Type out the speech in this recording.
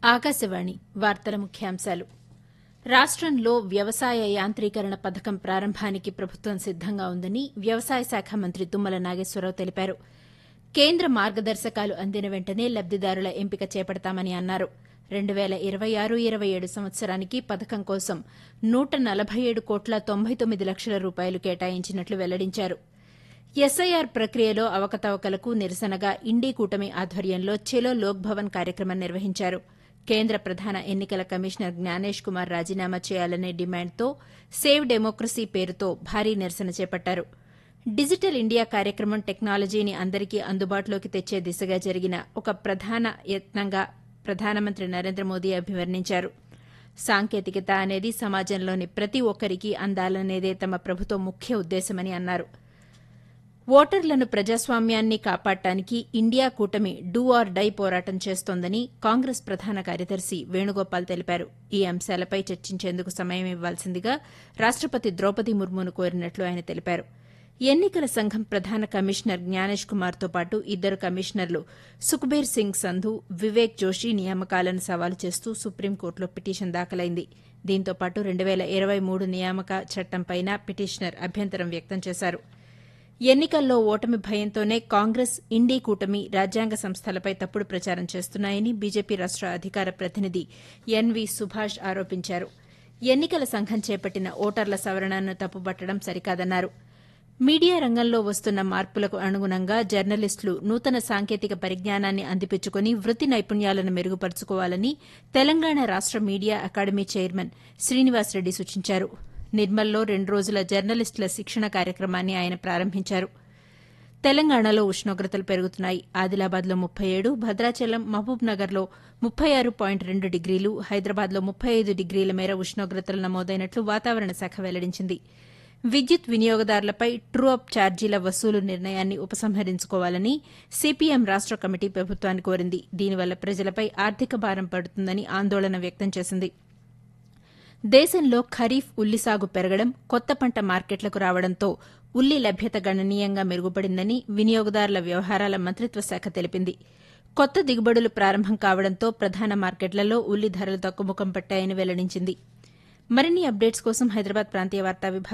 ఆకాశవాణి వార్తల ముఖ్యాంశాలు రాష్టంలో వ్యవసాయ యాంత్రీకరణ పథకం ప్రారంభానికి ప్రభుత్వం సిద్దంగా ఉందని వ్యవసాయ శాఖ మంత్రి తుమ్మల నాగేశ్వరరావు తెలిపారు కేంద్ర మార్గదర్శకాలు అందిన వెంటనే లబ్దిదారుల ఎంపిక చేపడతామని అన్నారు రెండు పేల ఇరవై ఆరు ఇరవై ఏడు సంవత్సరానికి పథకం కోసం నూట నలభై ఏడు కోట్ల తొంభై తొమ్మిది లక్షల రూపాయలు కేటాయించినట్లు వెల్లడించారు ఎస్ఐఆర్ ప్రక్రియలో అవకతవకలకు నిరసనగా ఇండీ కూటమి ఆధ్వర్యంలో చెలో లోక్ భవన్ కార్యక్రమం నిర్వహించారు కేంద్ర ప్రధాన ఎన్నికల కమిషనర్ జ్ఞానేష్ కుమార్ రాజీనామా చేయాలనే డిమాండ్తో సేవ్ డెమోక్రసీ పేరుతో భారీ నిరసన చేపట్టారు డిజిటల్ ఇండియా కార్యక్రమం టెక్నాలజీని అందరికీ అందుబాటులోకి తెచ్చే దిశగా జరిగిన ఒక ప్రధాన యత్నంగా ప్రధానమంత్రి నరేంద్ర మోదీ అభివర్ణించారు సాంకేతికత అనేది సమాజంలోని ప్రతి ఒక్కరికి అందాలనేదే తమ ప్రభుత్వం ముఖ్య ఉద్దేశమని అన్నారు ఓటర్లను ప్రజాస్వామ్యాన్ని కాపాడటానికి ఇండియా కూటమి డూ ఆర్ డై పోరాటం చేస్తోందని కాంగ్రెస్ ప్రధాన కార్యదర్శి వేణుగోపాల్ తెలిపారు ఈ అంశాలపై చర్చించేందుకు సమయం ఇవ్వాల్సిందిగా రాష్టపతి ద్రౌపది ముర్మును కోరినట్లు ఆయన తెలిపారు ఎన్నికల సంఘం ప్రధాన కమిషనర్ జ్ఞానేష్ కుమార్తో పాటు ఇద్దరు కమిషనర్లు సుఖ్బీర్ సింగ్ సంధు వివేక్ జోషి నియామకాలను సవాలు చేస్తూ సుప్రీంకోర్టులో పిటిషన్ దాఖలైంది దీంతో పాటు రెండు పేల ఇరవై మూడు నియామక చట్టంపైన పిటిషనర్ అభ్యంతరం వ్యక్తం చేశారు ఎన్నికల్లో ఓటమి భయంతోనే కాంగ్రెస్ ఇండీ కూటమి రాజ్యాంగ సంస్థలపై తప్పుడు ప్రచారం చేస్తున్నాయని బీజేపీ రాష్ట అధికార ప్రతినిధి ఎన్వి సుభాష్ ఆరోపించారు ఎన్నికల సంఘం చేపట్టిన ఓటర్ల సవరణను తప్పుబట్టడం సరికాదన్నారు మీడియా రంగంలో వస్తున్న మార్పులకు అనుగుణంగా జర్నలిస్టులు నూతన సాంకేతిక పరిజ్ఞానాన్ని అందిపుచ్చుకుని వృత్తి నైపుణ్యాలను మెరుగుపరుచుకోవాలని తెలంగాణ రాష్ట మీడియా అకాడమీ చైర్మన్ శ్రీనివాసరెడ్డి సూచించారు నిర్మల్లో రెండు రోజుల జర్నలిస్టుల శిక్షణ కార్యక్రమాన్ని ఆయన ప్రారంభించారు తెలంగాణలో ఉష్ణోగ్రతలు పెరుగుతున్నాయి ఆదిలాబాద్లో ముప్పై ఏడు భద్రాచలం మహబూబ్నగర్లో ముప్పై ఆరు పాయింట్ రెండు డిగ్రీలు హైదరాబాద్లో ముప్పై ఐదు డిగ్రీల మేర ఉష్ణోగ్రతలు నమోదైనట్లు వాతావరణ శాఖ వెల్లడించింది విద్యుత్ వినియోగదారులపై ట్రూ అప్ ఛార్జీల వసూలు నిర్ణయాన్ని ఉపసంహరించుకోవాలని సిపిఎం రాష్ట కమిటీ ప్రభుత్వాన్ని కోరింది దీనివల్ల ప్రజలపై ఆర్థిక భారం పడుతుందని ఆందోళన వ్యక్తం చేసింది దేశంలో ఖరీఫ్ ఉల్లి సాగు పెరగడం కొత్త పంట మార్కెట్లకు రావడంతో ఉల్లి లభ్యత గణనీయంగా మెరుగుపడిందని వినియోగదారుల వ్యవహారాల మంత్రిత్వ శాఖ తెలిపింది కొత్త దిగుబడులు ప్రారంభం కావడంతో ప్రధాన మార్కెట్లలో ఉల్లి ధరలు తగ్గుముఖం పట్టాయని వెల్లడించింది మరిన్ని అప్డేట్స్ కోసం హైదరాబాద్ ప్రాంతీయ వార్తా విభాగం